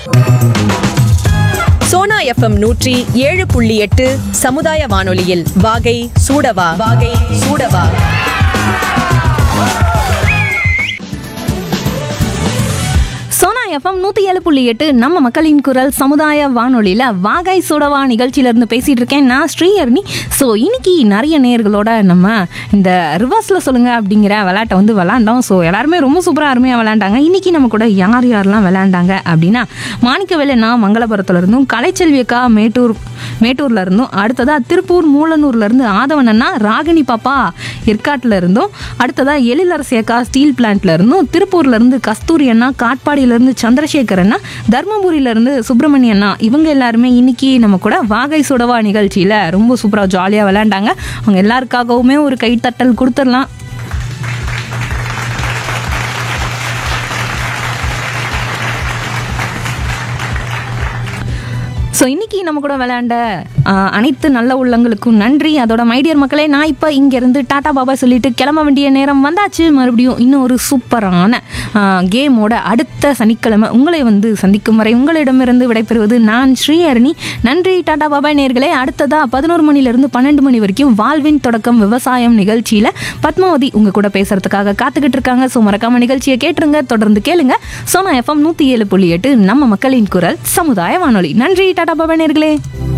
Sona FM நூற்றி ஏழு புள்ளி எட்டு சமுதாய வானொலியில் வாகை சூடவா வாகை சூடவா சோனா எஃப்எம் நூற்றி ஏழு புள்ளி எட்டு நம்ம மக்களின் குரல் சமுதாய வானொலியில் வாகாய் சோடவா நிகழ்ச்சியிலேருந்து பேசிகிட்டு இருக்கேன் நான் ஸ்ரீஹர்னி ஸோ இன்னைக்கு நிறைய நேர்களோட நம்ம இந்த ரிவர்ஸில் சொல்லுங்க அப்படிங்கிற விளையாட்டை வந்து விளாண்டோம் ஸோ எல்லாருமே ரொம்ப சூப்பராக அருமையாக விளையாண்டாங்க இன்னைக்கு நம்ம கூட யார் யாரெல்லாம் விளையாண்டாங்க அப்படின்னா மாணிக்கவேலண்ணா மங்களபுரத்துல இருந்தும் கலைச்செல்வி அக்கா மேட்டூர் மேட்டூர்ல இருந்தும் அடுத்ததா திருப்பூர் மூலனூர்ல இருந்து ஆதவன் அண்ணா ராகினி பாப்பா ஏற்காட்டுல இருந்தும் அடுத்ததா எழிலரசி அக்கா ஸ்டீல் பிளான்ட்ல இருந்தும் திருப்பூர்ல இருந்து கஸ்தூரி அண்ணா காட்பாடியில இருந்து சந்திரசேகர் அண்ணா தர்மபுரியில இருந்து சுப்பிரமணிய அண்ணா இவங்க எல்லாருமே இன்னைக்கு நம்ம கூட வாகை சுடவா நிகழ்ச்சியில ரொம்ப சூப்பரா ஜாலியா விளையாண்டாங்க அவங்க எல்லாருக்காகவுமே ஒரு கைத்தட்டல் கொடுத்துடலாம் ஸோ இன்னைக்கு நம்ம கூட விளையாண்ட ஆஹ், அனைத்து நல்ல உள்ளங்களுக்கும் நன்றி அதோட மைடியர் மக்களே நான் இப்போ இங்கேருந்து டாடா பாபா சொல்லிட்டு கிளம்ப வேண்டிய நேரம் வந்தாச்சு மறுபடியும் இன்னும் ஒரு சூப்பரான கேமோட அடுத்த சனிக்கிழமை உங்களை வந்து சந்திக்கும் வரை உங்களிடமிருந்து விடைபெறுவது நான் ஸ்ரீஹரணி நன்றி டாடா பாபா நேர்களே அடுத்ததா பதினோரு மணிலேருந்து பன்னெண்டு மணி வரைக்கும் வாழ்வின் தொடக்கம் விவசாயம் நிகழ்ச்சியில் பத்மாவதி உங்க கூட பேசுறதுக்காக காத்துக்கிட்டு இருக்காங்க ஸோ மறக்காம நிகழ்ச்சியை கேட்டுருங்க தொடர்ந்து கேளுங்க சோனா எஃப்எம் நூற்றி ஏழு புள்ளி எட்டு நம்ம மக்களின் குரல் சமுதாய வானொலி நன்றி டாடா பாபா நேர்களே